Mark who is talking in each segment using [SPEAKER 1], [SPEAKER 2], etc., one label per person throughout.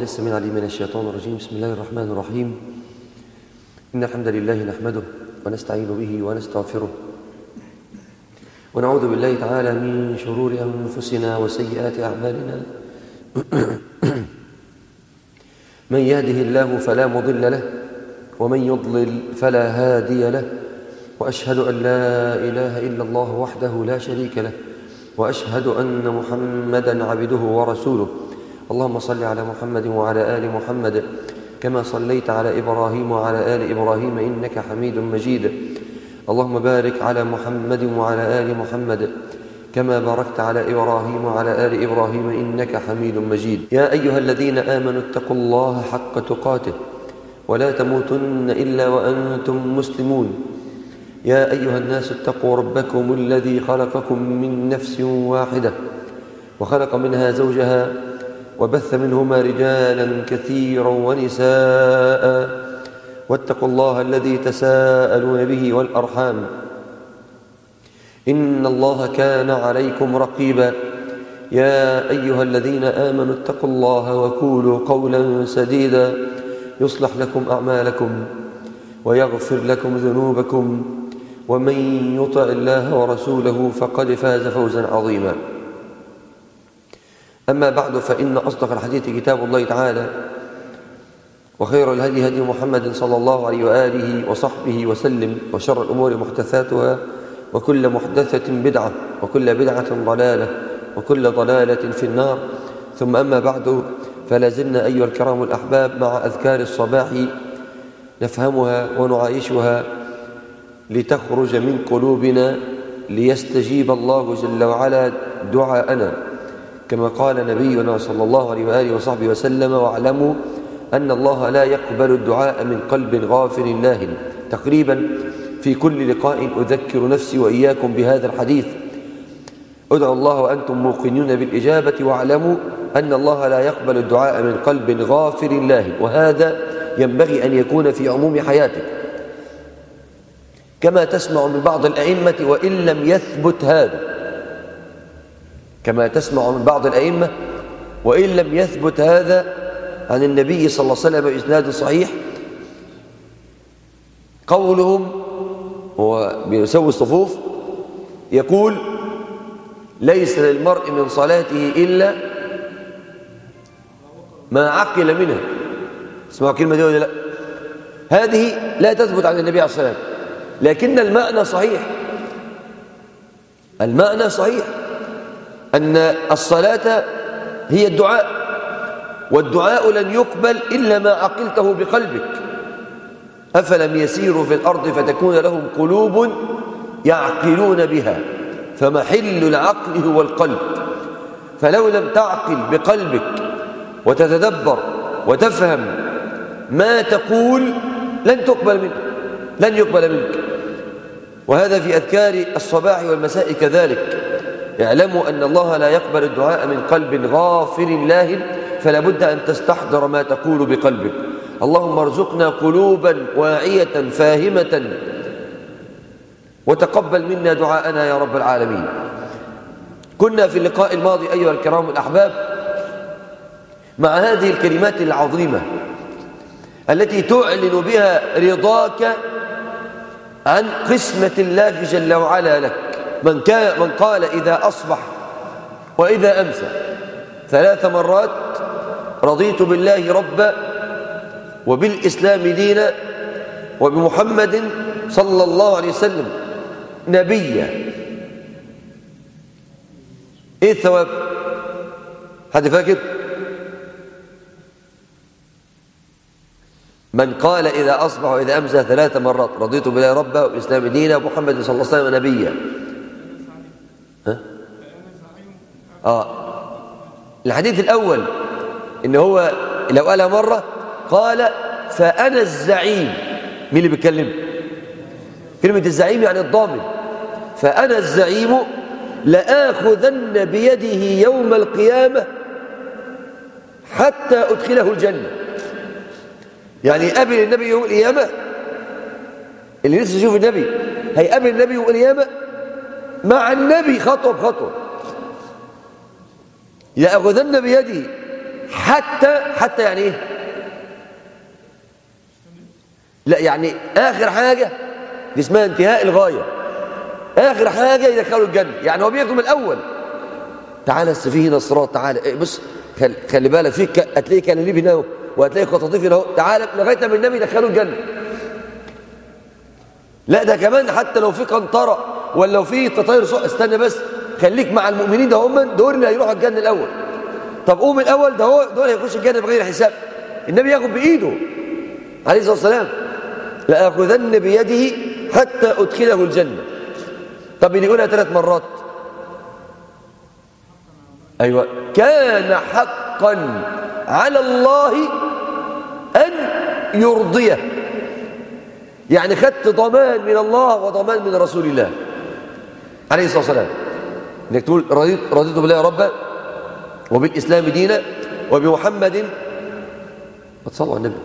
[SPEAKER 1] بالله السميع العليم من الشيطان الرجيم بسم الله الرحمن الرحيم إن الحمد لله نحمده ونستعين به ونستغفره ونعوذ بالله تعالى من شرور أنفسنا وسيئات أعمالنا من يهده الله فلا مضل له ومن يضلل فلا هادي له وأشهد أن لا إله إلا الله وحده لا شريك له وأشهد أن محمدا عبده ورسوله اللهم صل على محمد وعلى آل محمد كما صليت على إبراهيم وعلى آل إبراهيم إنك حميد مجيد اللهم بارك على محمد وعلى آل محمد كما باركت على إبراهيم وعلى آل إبراهيم إنك حميد مجيد يا أيها الذين آمنوا اتقوا الله حق تقاته ولا تموتن إلا وأنتم مسلمون يا أيها الناس اتقوا ربكم الذي خلقكم من نفس واحدة وخلق منها زوجها وبث منهما رجالا كثيرا ونساء واتقوا الله الذي تساءلون به والأرحام إن الله كان عليكم رقيبا يا أيها الذين آمنوا اتقوا الله وقولوا قولا سديدا يصلح لكم أعمالكم ويغفر لكم ذنوبكم ومن يطع الله ورسوله فقد فاز فوزا عظيما أما بعد فإن أصدق الحديث كتاب الله تعالى وخير الهدي هدي محمد صلى الله عليه وآله وصحبه وسلم وشر الأمور محدثاتها وكل محدثة بدعة وكل بدعة ضلالة وكل ضلالة في النار ثم أما بعد فلازلنا أيها الكرام الأحباب مع أذكار الصباح نفهمها ونعايشها لتخرج من قلوبنا ليستجيب الله جل وعلا دعاءنا كما قال نبينا صلى الله عليه وآله وصحبه وسلم واعلموا أن الله لا يقبل الدعاء من قلب غافل لاهٍ تقريبا في كل لقاء أذكر نفسي وإياكم بهذا الحديث ادعوا الله وأنتم موقنون بالإجابة واعلموا أن الله لا يقبل الدعاء من قلب غافل لاهٍ وهذا ينبغي أن يكون في عموم حياتك كما تسمع من بعض الأئمة وإن لم يثبت هذا كما تسمع من بعض الأئمة وإن لم يثبت هذا عن النبي صلى الله عليه وسلم بإسناد صحيح قولهم هو بيسوي الصفوف يقول ليس للمرء من صلاته إلا ما عقل منها اسمعوا كلمة دي ولا لا هذه لا تثبت عن النبي عليه الصلاة والسلام لكن المعنى صحيح المعنى صحيح أن الصلاة هي الدعاء والدعاء لن يقبل إلا ما عقلته بقلبك أفلم يسيروا في الأرض فتكون لهم قلوب يعقلون بها فمحل العقل هو القلب فلو لم تعقل بقلبك وتتدبر وتفهم ما تقول لن تقبل منك لن يقبل منك وهذا في أذكار الصباح والمساء كذلك اعلموا أن الله لا يقبل الدعاء من قلب غافل لاهٍ فلا بد أن تستحضر ما تقول بقلبك اللهم ارزقنا قلوبا واعية فاهمة وتقبل منا دعاءنا يا رب العالمين كنا في اللقاء الماضي أيها الكرام الأحباب مع هذه الكلمات العظيمة التي تعلن بها رضاك عن قسمة الله جل وعلا لك من, كان من قال إذا أصبح وإذا أمسى ثلاث مرات رضيت بالله ربا وبالإسلام دينا وبمحمد صلى الله عليه وسلم نبيا ايه الثواب حد فاكر من قال إذا أصبح وإذا أمسى ثلاث مرات رضيت بالله ربا وبالإسلام دينا ومحمد صلى الله عليه وسلم نبيا ها؟ آه الحديث الأول إن هو لو قالها مرة قال فأنا الزعيم مين اللي بيتكلم كلمة الزعيم يعني الضامن فأنا الزعيم لآخذن بيده يوم القيامة حتى أدخله الجنة يعني قابل النبي يوم القيامة اللي لسه يشوف النبي هيقابل النبي يوم القيامة مع النبي خطوة بخطوة لأخذن بيده حتى حتى يعني ايه لا يعني اخر حاجة دي اسمها انتهاء الغاية اخر حاجة يدخلوا الجنة يعني هو بياخدوا من الاول تعالى بس فيه هنا الصراط تعالى إيه بص خلي, خلي بالك في ك... هتلاقي كلاليب هنا اهو وهتلاقي قطاطيف هنا اهو تعالى لغايه لما النبي يدخلوا الجنه لا ده كمان حتى لو في قنطره ولا لو في تطاير سوء استنى بس خليك مع المؤمنين ده هم دول اللي هيروحوا الجنه الاول طب قوم الاول ده هو دول هيخشوا الجنه بغير حساب النبي ياخد بايده عليه الصلاه والسلام لاخذن بيده حتى ادخله الجنه طب اللي يقولها ثلاث مرات أيوة كان حقا على الله أن يرضيه يعني خدت ضمان من الله وضمان من رسول الله عليه الصلاة والسلام انك تقول رضيت, رضيت بالله ربا وبالإسلام دينا وبمحمد تصلوا على النبي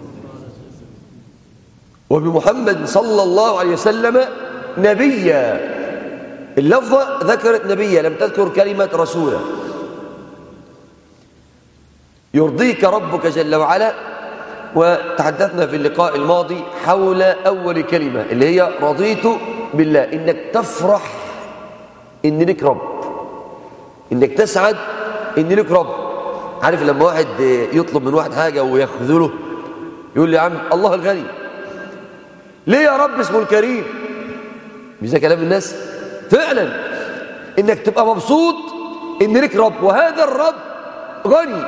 [SPEAKER 1] وبمحمد صلى الله عليه وسلم نبيا اللفظة ذكرت نبيا لم تذكر كلمة رسولا يرضيك ربك جل وعلا وتحدثنا في اللقاء الماضي حول أول كلمة اللي هي رضيت بالله إنك تفرح إن لك رب إنك تسعد إن لك رب عارف لما واحد يطلب من واحد حاجة ويخذله يقول لي يا عم الله الغني ليه يا رب اسمه الكريم مش ده كلام الناس فعلا انك تبقى مبسوط ان لك رب وهذا الرب غني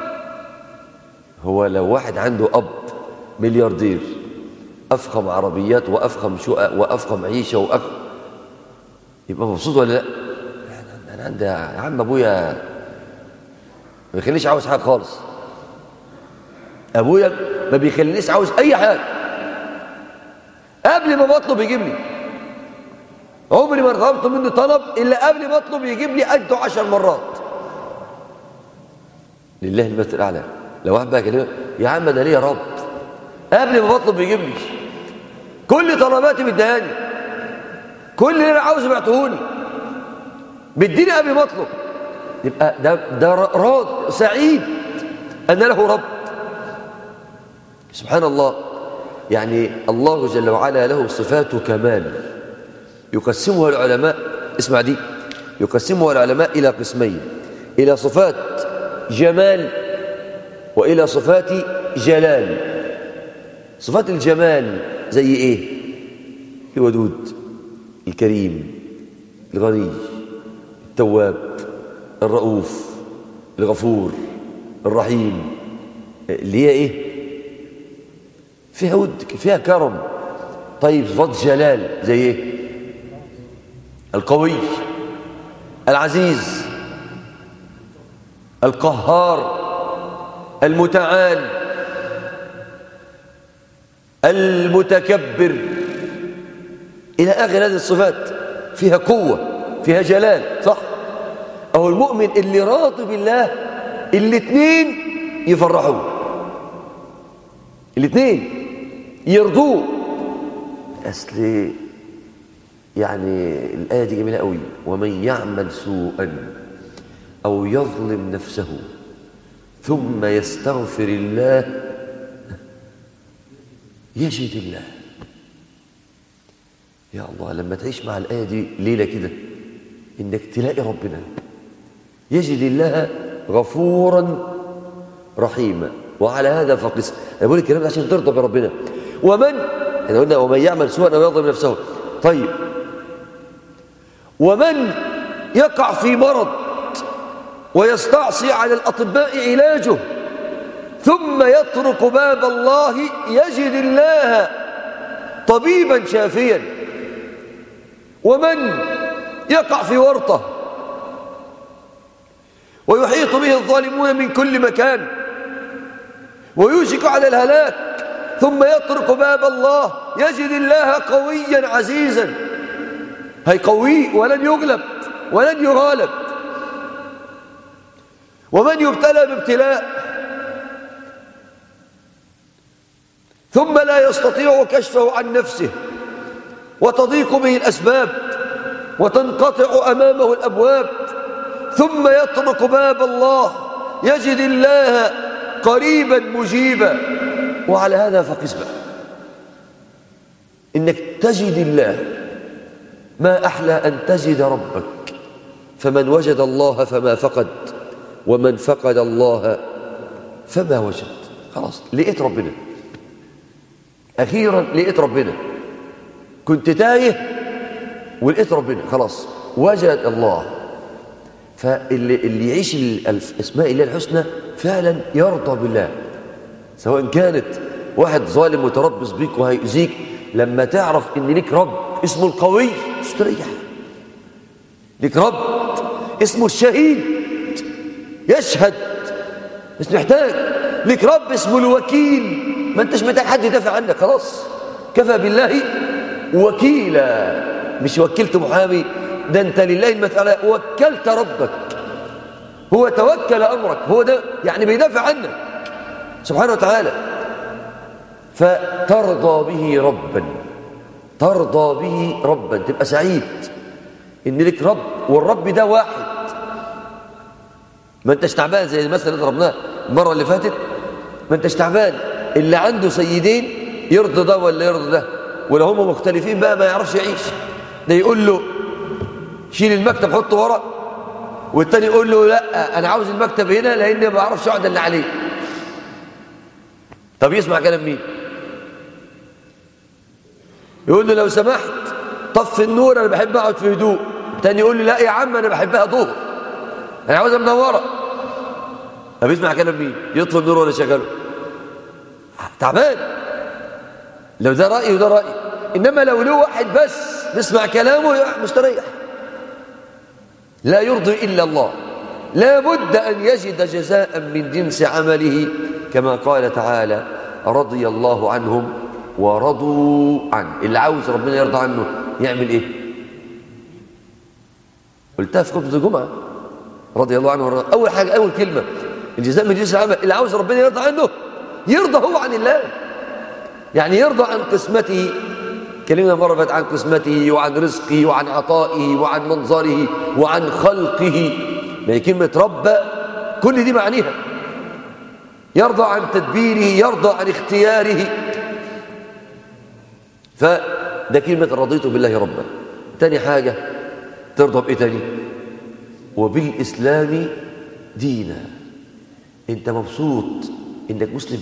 [SPEAKER 1] هو لو واحد عنده اب ملياردير افخم عربيات وافخم شقق وافخم عيشه وافخم يبقى مبسوط ولا لا انا عندي يا عم ابويا ما بيخلينيش عاوز حاجه خالص ابويا ما بيخلينيش عاوز اي حاجه قبل ما بطلب يجيب لي عمري ما طلبت منه طلب الا قبل ما اطلب يجيب لي قده عشر مرات لله المثل الاعلى لو واحد بقى كلمه يا عم انا ليه يا رب قبل ما بطلب بيجيب لي كل طلباتي بيديهاني كل اللي انا عاوزه بعتهوني بيديني قبل ما اطلب يبقى ده ده راض سعيد ان له رب سبحان الله يعني الله جل وعلا له صفات كمال يقسمها العلماء اسمع دي يقسمها العلماء إلى قسمين إلى صفات جمال وإلى صفات جلال صفات الجمال زي إيه الودود الكريم الغني التواب الرؤوف الغفور الرحيم اللي هي إيه فيها ود فيها كرم طيب صفات جلال زي إيه القوي العزيز القهار المتعال المتكبر إلى آخر هذه الصفات فيها قوة فيها جلال صح أو المؤمن اللي راضي بالله الاثنين يفرحوه الاثنين يرضوه أصل يعني الآية دي جميلة قوي ومن يعمل سوءا أو يظلم نفسه ثم يستغفر الله يجد الله يا الله لما تعيش مع الآية دي ليلة كده إنك تلاقي ربنا يجد الله غفورا رحيما وعلى هذا فقس أنا بقول الكلام ده عشان ترضى بربنا ومن احنا قلنا ومن يعمل سوءا أو يظلم نفسه طيب ومن يقع في مرض ويستعصي على الأطباء علاجه ثم يترك باب الله يجد الله طبيبا شافيا ومن يقع في ورطة ويحيط به الظالمون من كل مكان ويوشك على الهلاك ثم يترك باب الله يجد الله قويا عزيزا هيقويه ولن يغلب ولن يغالب ومن يبتلى بابتلاء ثم لا يستطيع كشفه عن نفسه وتضيق به الأسباب وتنقطع أمامه الأبواب ثم يطرق باب الله يجد الله قريبا مجيبا وعلى هذا فقس بقى إنك تجد الله ما أحلى أن تجد ربك فمن وجد الله فما فقد ومن فقد الله فما وجد خلاص لقيت ربنا أخيرا لقيت ربنا كنت تايه ولقيت ربنا خلاص وجد الله فاللي اللي يعيش الاسماء الله الحسنى فعلا يرضى بالله سواء كانت واحد ظالم متربص بيك وهيؤذيك لما تعرف ان ليك رب اسمه القوي تستريح ليك رب اسمه الشهيد يشهد مش محتاج ليك رب اسمه الوكيل ما انتش محتاج حد يدافع عنك خلاص كفى بالله وكيلا مش وكلت محامي ده انت لله المسألة وكلت ربك هو توكل أمرك هو ده يعني بيدافع عنك سبحانه وتعالى فترضى به ربا ترضى به ربا تبقى سعيد ان لك رب والرب ده واحد ما انتش تعبان زي المثل اللي ضربناه المره اللي فاتت ما انتش تعبان اللي عنده سيدين يرضى ده ولا يرضى ده ولو هم مختلفين بقى ما يعرفش يعيش ده يقول له شيل المكتب حطه ورا والتاني يقول له لا انا عاوز المكتب هنا لان ما بعرفش اقعد اللي عليه طب يسمع كلام مين يقول له لو سمحت طفي النور انا بحب اقعد في هدوء تاني يقول له لا يا عم انا بحبها ظهر انا عاوزها منوره طب يسمع كلام مين يطفي النور ولا يشغله تعبان لو ده رايي وده رايي انما لو له واحد بس نسمع كلامه مستريح لا يرضي الا الله لا بد ان يجد جزاء من جنس عمله كما قال تعالى رضي الله عنهم ورضوا عنه اللي عاوز ربنا يرضى عنه يعمل ايه قلتها في خطبه الجمعه رضي الله عنه ورضى اول حاجه اول كلمه الجزاء من جنس العمل اللي عاوز ربنا يرضى عنه يرضى هو عن الله يعني يرضى عن قسمته كلمة مرة فاتت عن قسمته وعن رزقه وعن عطائه وعن منظره وعن خلقه ما هي كلمة رب كل دي معانيها يرضى عن تدبيره يرضى عن اختياره فده كلمة رضيت بالله ربا تاني حاجة ترضى بإيه تاني وبالإسلام دينا انت مبسوط انك مسلم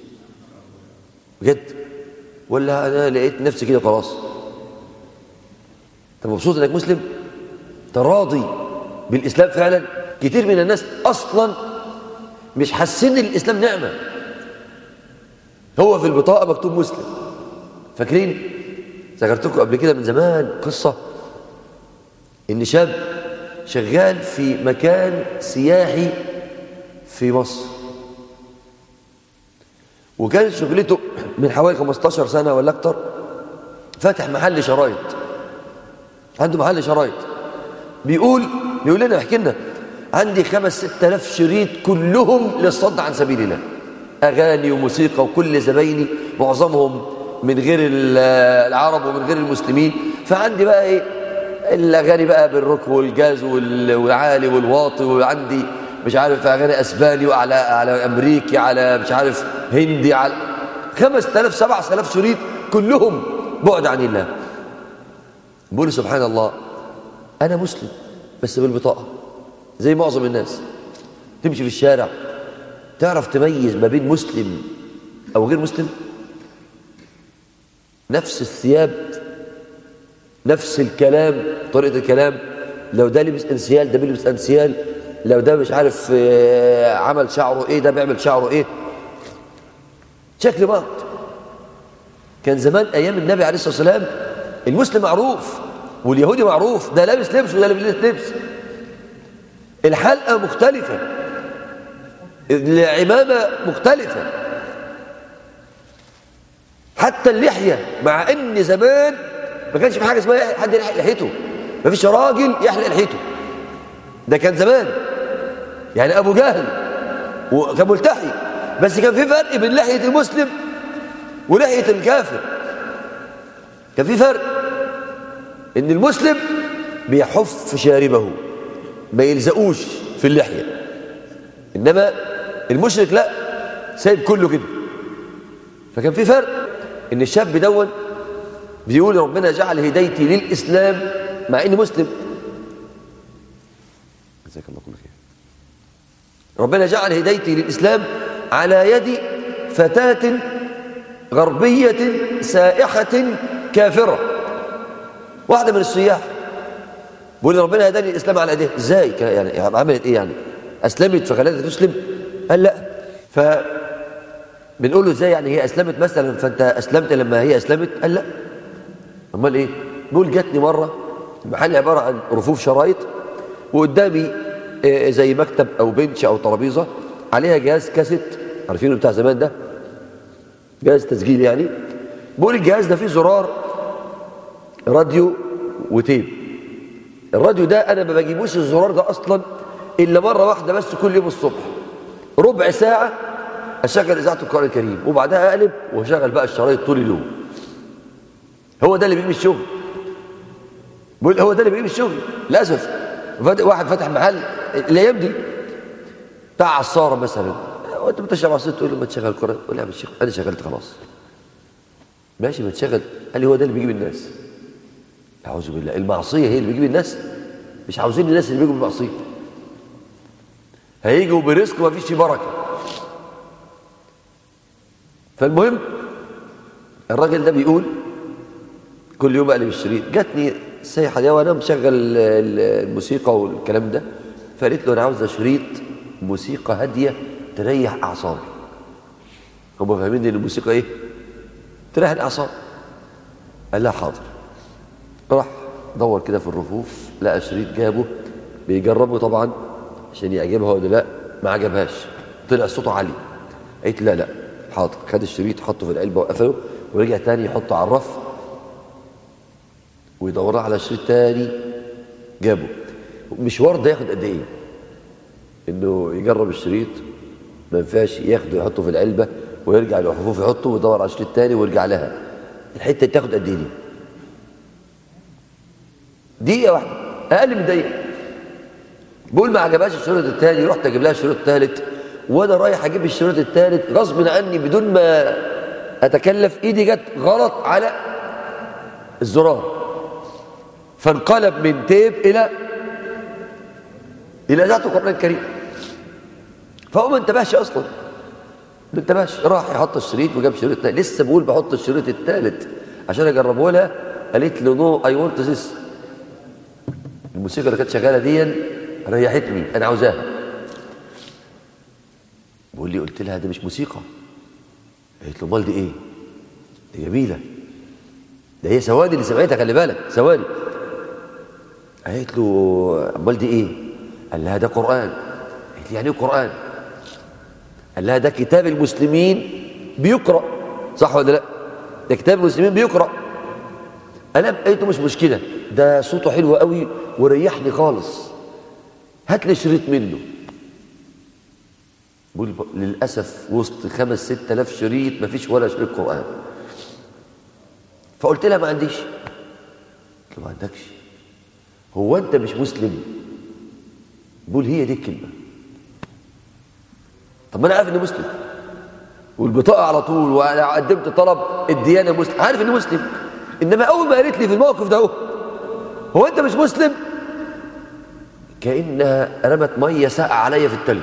[SPEAKER 1] بجد ولا انا لقيت نفسي كده خلاص انت مبسوط انك مسلم تراضي بالاسلام فعلا كتير من الناس اصلا مش حاسين ان الاسلام نعمه هو في البطاقه مكتوب مسلم فاكرين ذكرتكم قبل كده من زمان قصه ان شاب شغال في مكان سياحي في مصر وكانت شغلته من حوالي 15 سنة ولا أكتر فاتح محل شرايط عنده محل شرايط بيقول بيقول لنا يحكي لنا عندي خمس ست آلاف شريط كلهم للصد عن سبيل الله أغاني وموسيقى وكل زبايني معظمهم من غير العرب ومن غير المسلمين فعندي بقى ايه الاغاني بقى بالروك والجاز والعالي والواطي وعندي مش عارف اغاني اسباني وعلى على امريكي على مش عارف هندي على 5000 7000 شريط كلهم بعد عن الله بقول سبحان الله انا مسلم بس بالبطاقه زي معظم الناس تمشي في الشارع تعرف تميز ما بين مسلم او غير مسلم نفس الثياب نفس الكلام طريقه الكلام لو ده لبس انسيال ده بيلبس انسيال لو ده مش عارف عمل شعره ايه ده بيعمل شعره ايه شكل بعض كان زمان ايام النبي عليه الصلاه والسلام المسلم معروف واليهودي معروف ده لابس لبس وده لابس لبس الحلقه مختلفه العمامه مختلفه حتى اللحيه مع ان زمان ما كانش في حاجه اسمها حد يحلق لحيته ما فيش راجل يحلق لحيته ده كان زمان يعني ابو جهل وكان ملتحي بس كان في فرق بين لحيه المسلم ولحيه الكافر كان في فرق ان المسلم بيحف شاربه ما يلزقوش في اللحيه إنما المشرك لا سايب كله كده فكان في فرق إن الشاب دون بيقول ربنا جعل هدايتي للإسلام مع إني مسلم جزاك الله كل خير ربنا جعل هدايتي للإسلام على يد فتاة غربية سائحة كافرة واحدة من السياح بيقول لي ربنا هداني الإسلام على ايديها ازاي يعني عملت ايه يعني أسلمت فخلتها تسلم قال لا ف بنقول له ازاي يعني هي أسلمت مثلا فأنت أسلمت لما هي أسلمت قال لا امال ايه بيقول جاتني مرة المحل عبارة عن رفوف شرايط وقدامي زي مكتب أو بنش أو ترابيزة عليها جهاز كاسيت عارفينه بتاع زمان ده جهاز تسجيل يعني بيقول الجهاز ده فيه زرار راديو وتيب الراديو ده انا ما بجيبوش الزرار ده اصلا الا مره واحده بس كل يوم الصبح ربع ساعه اشغل اذاعه القران الكريم وبعدها اقلب واشغل بقى الشرايط طول اليوم هو ده اللي بيجيب الشغل بيقول هو ده اللي بيجيب الشغل للاسف واحد فتح محل الايام دي بتاع عصاره مثلا وانت بتشرب عصير تقول له ما تشغل القران يقول لي يا عم الشيخ انا شغلت خلاص ماشي ما تشغل قال لي هو ده اللي بيجيب الناس اعوذ بالله المعصيه هي اللي بيجيب الناس مش عاوزين الناس اللي بيجوا بالمعصيه هيجوا برزق ما فيش فيه بركه فالمهم الراجل ده بيقول كل يوم اقلب الشريط جاتني السيحه دي وانا مشغل الموسيقى والكلام ده فقالت له انا عاوزه شريط موسيقى هاديه تريح اعصابي هم فاهمين ان الموسيقى ايه تريح الاعصاب قال لها حاضر راح دور كده في الرفوف لقى شريط جابه بيجربه طبعا عشان يعجبها ولا لا ما عجبهاش طلع صوته عالي قالت لا لا حاضر خد الشريط حطه في العلبه وقفله ورجع تاني يحطه على الرف ويدور على شريط تاني جابه مشوار ده ياخد قد ايه انه يجرب الشريط ما ينفعش ياخده يحطه في العلبه ويرجع للحفوف يحطه ويدور على شريط تاني ويرجع لها الحته تاخد قد ايه دي دقيقه واحده اقل من دقيقه بقول ما عجبهاش الشريط الثاني رحت اجيب لها الشريط الثالث وانا رايح اجيب الشريط الثالث غصب عني بدون ما اتكلف ايدي جت غلط على الزرار فانقلب من تيب الى الى ذات القران الكريم فهو ما انتبهش اصلا ما انتبهش راح يحط الشريط وجاب شريط تاني لسه بقول بحط الشريط الثالث عشان اجربه لها قالت له نو اي ونت ذس الموسيقى اللي كانت شغاله دي ريحتني انا عاوزاها بقول لي قلت لها ده مش موسيقى قالت له امال دي ايه دي جميله ده هي ثواني اللي سمعتها خلي بالك ثواني قالت له امال دي ايه قال لها ده قران قالت لي يعني ايه قران قال لها ده كتاب المسلمين بيقرا صح ولا لا ده كتاب المسلمين بيقرا انا قلت مش مشكله ده صوته حلو قوي وريحني خالص هات لي شريط منه بقول للاسف وسط خمس ست الاف شريط ما فيش ولا شريط قران فقلت لها ما عنديش قلت له ما عندكش هو انت مش مسلم بقول هي دي الكلمه طب ما انا عارف اني مسلم والبطاقه على طول وانا قدمت طلب الديانه مسلم عارف اني مسلم انما اول ما قالت لي في الموقف ده هو, هو انت مش مسلم كانها رمت ميه ساقعه عليا في التلج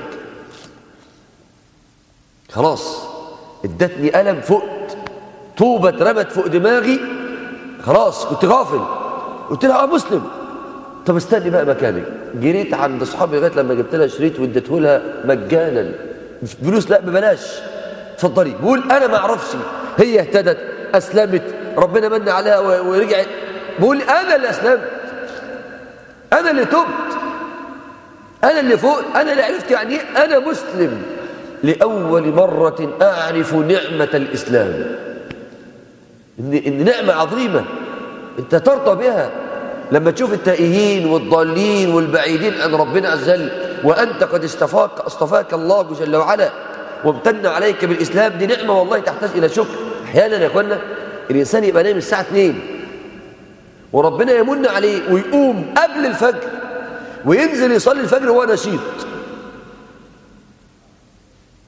[SPEAKER 1] خلاص ادتني الم فقت طوبه اترمت فوق دماغي خلاص كنت غافل قلت لها اه مسلم طب استني بقى مكانك جريت عند اصحابي لغايه لما جبت لها شريط واديته لها مجانا فلوس لا ببلاش اتفضلي بقول انا ما اعرفش هي اهتدت اسلمت ربنا من عليها ورجعت بقول انا اللي اسلمت انا اللي تبت انا اللي فوق انا اللي عرفت يعني ايه انا مسلم لاول مره اعرف نعمه الاسلام ان ان نعمه عظيمه انت ترضى بها لما تشوف التائهين والضالين والبعيدين عن ربنا عز وجل وانت قد اصطفاك اصطفاك الله جل وعلا وامتن عليك بالاسلام دي نعمه والله تحتاج الى شكر احيانا يا اخوانا الانسان يبقى نايم الساعه 2 وربنا يمن عليه ويقوم قبل الفجر وينزل يصلي الفجر وهو نشيط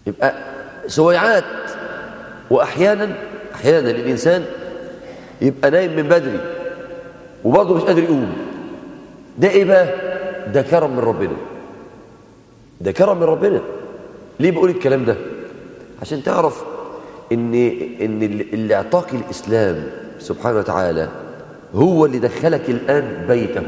[SPEAKER 1] يبقى سويعات وأحيانا أحيانا الإنسان يبقى نايم من بدري وبرضه مش قادر يقوم ده إيه بقى؟ ده كرم من ربنا ده كرم من ربنا ليه بقول الكلام ده؟ عشان تعرف إن إن اللي اعطاك الإسلام سبحانه وتعالى هو اللي دخلك الآن بيته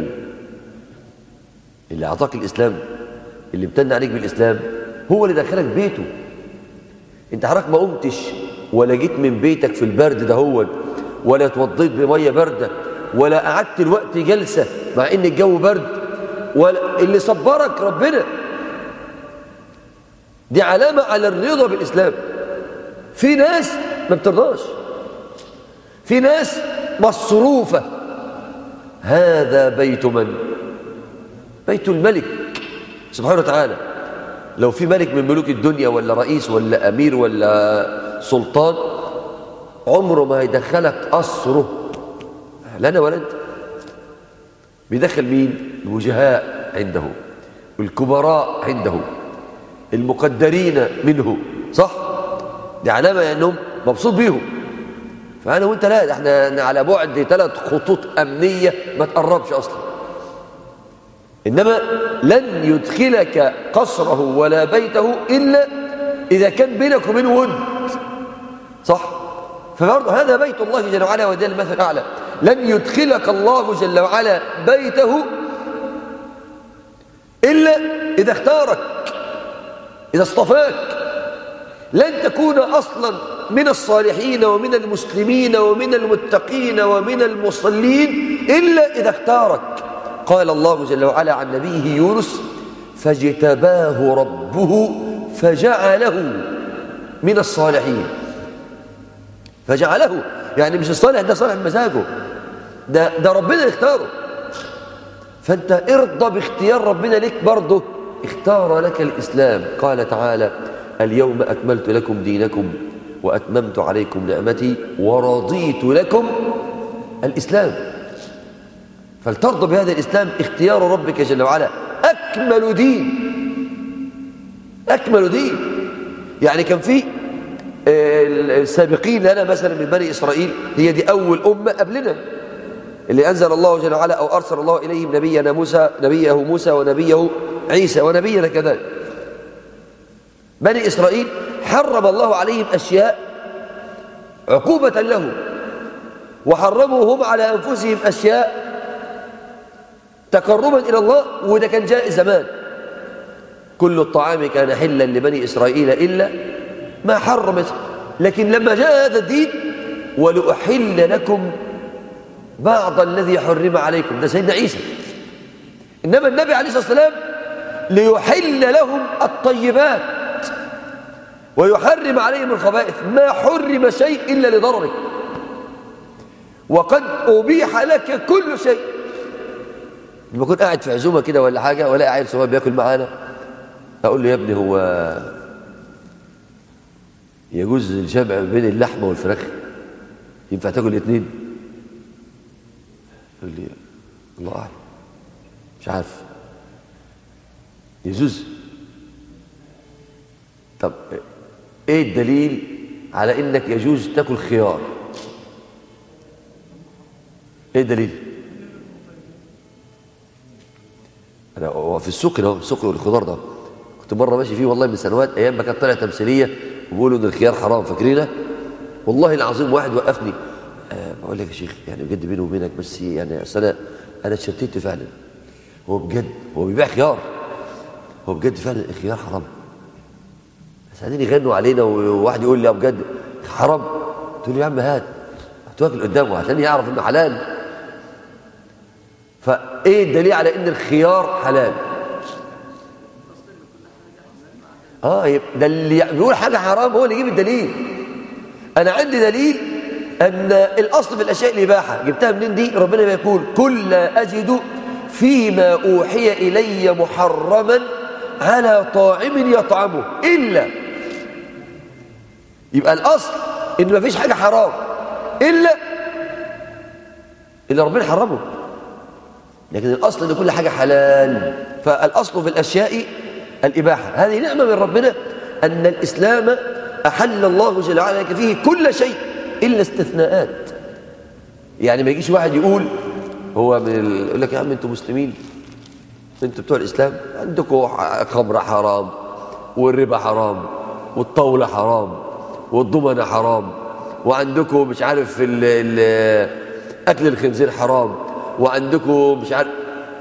[SPEAKER 1] اللي أعطاك الإسلام اللي امتن عليك بالإسلام هو اللي دخلك بيته انت حضرتك ما قمتش ولا جيت من بيتك في البرد ده هو ولا اتوضيت بميه بارده ولا قعدت الوقت جلسه مع ان الجو برد ولا اللي صبرك ربنا دي علامه على الرضا بالاسلام في ناس ما بترضاش في ناس مصروفه هذا بيت من بيت الملك سبحانه وتعالى لو في ملك من ملوك الدنيا ولا رئيس ولا أمير ولا سلطان عمره ما يدخلك قصره لا أنا ولا أنت بيدخل مين الوجهاء عنده الكبراء عنده المقدرين منه صح دي علامة أنهم مبسوط بيهم فأنا وأنت لا احنا على بعد ثلاث خطوط أمنية ما تقربش أصلا إنما لن يدخلك قصره ولا بيته إلا إذا كان بينك وبينه ود صح فبرضه هذا بيت الله جل وعلا وده المثل الأعلى لن يدخلك الله جل وعلا بيته إلا إذا اختارك إذا اصطفاك لن تكون أصلا من الصالحين ومن المسلمين ومن المتقين ومن المصلين إلا إذا اختارك قال الله جل وعلا عن نبيه يونس فاجتباه ربه فجعله من الصالحين فجعله يعني مش الصالح ده صالح بمزاجه ده, ده ربنا اختاره فانت ارضى باختيار ربنا لك برضه اختار لك الإسلام قال تعالى اليوم أكملت لكم دينكم وأتممت عليكم نعمتي ورضيت لكم الإسلام فلترضى بهذا الإسلام اختيار ربك جل وعلا أكمل دين أكمل دين يعني كان في السابقين لنا مثلا من بني إسرائيل هي دي أول أمة قبلنا اللي أنزل الله جل وعلا أو أرسل الله إليهم نبينا موسى نبيه موسى ونبيه عيسى ونبينا كذلك بني إسرائيل حرم الله عليهم أشياء عقوبة لهم وحرموا هم على أنفسهم أشياء تقربا إلى الله وده كان جاء زمان كل الطعام كان حلا لبني إسرائيل إلا ما حرم لكن لما جاء هذا الدين ولأحل لكم بعض الذي حرم عليكم ده سيدنا عيسى إنما النبي عليه الصلاة والسلام ليحل لهم الطيبات ويحرم عليهم الخبائث ما حرم شيء إلا لضررك وقد أبيح لك كل شيء لما أكون قاعد في عزومة كده ولا حاجة ولا عيل صغير بياكل معانا أقول له يا ابني هو يجوز الجمع بين اللحمة والفراخ ينفع تاكل الاثنين يقول لي الله أعلم مش عارف يجوز طب ايه الدليل على انك يجوز تاكل خيار ايه الدليل انا في السوق هنا السوق الخضار ده كنت مره ماشي فيه والله من سنوات ايام ما كانت طالعه تمثيليه وبيقولوا ان الخيار حرام فاكرينه والله العظيم واحد وقفني أه بقول لك يا شيخ يعني بجد بيني وبينك بس يعني اصل انا انا اتشتت فعلا هو بجد هو بيبيع خيار هو بجد فعلا الخيار حرام بس قاعدين يغنوا علينا وواحد يقول لي بجد حرام تقول له يا عم هات هتواكل قدامه عشان يعرف انه حلال فايه الدليل على ان الخيار حلال اه ده اللي بيقول حاجه حرام هو اللي يجيب الدليل انا عندي دليل ان الاصل في الاشياء الاباحه جبتها منين دي ربنا بيقول كل لا اجد فيما اوحي الي محرما على طاعم يطعمه الا يبقى الاصل ان مفيش حاجه حرام الا اللي ربنا حرمه لكن الاصل ان كل حاجه حلال فالاصل في الاشياء الاباحه هذه نعمه من ربنا أن الإسلام أحل الله جل وعلا لك فيه كل شيء إلا استثناءات يعني ما يجيش واحد يقول هو من ال... يقول لك يا عم انتوا مسلمين انتوا بتوع الإسلام عندكم خمرة حرام والربا حرام والطاولة حرام والضمنة حرام وعندكم مش عارف ال ال أكل الخنزير حرام وعندكم مش عارف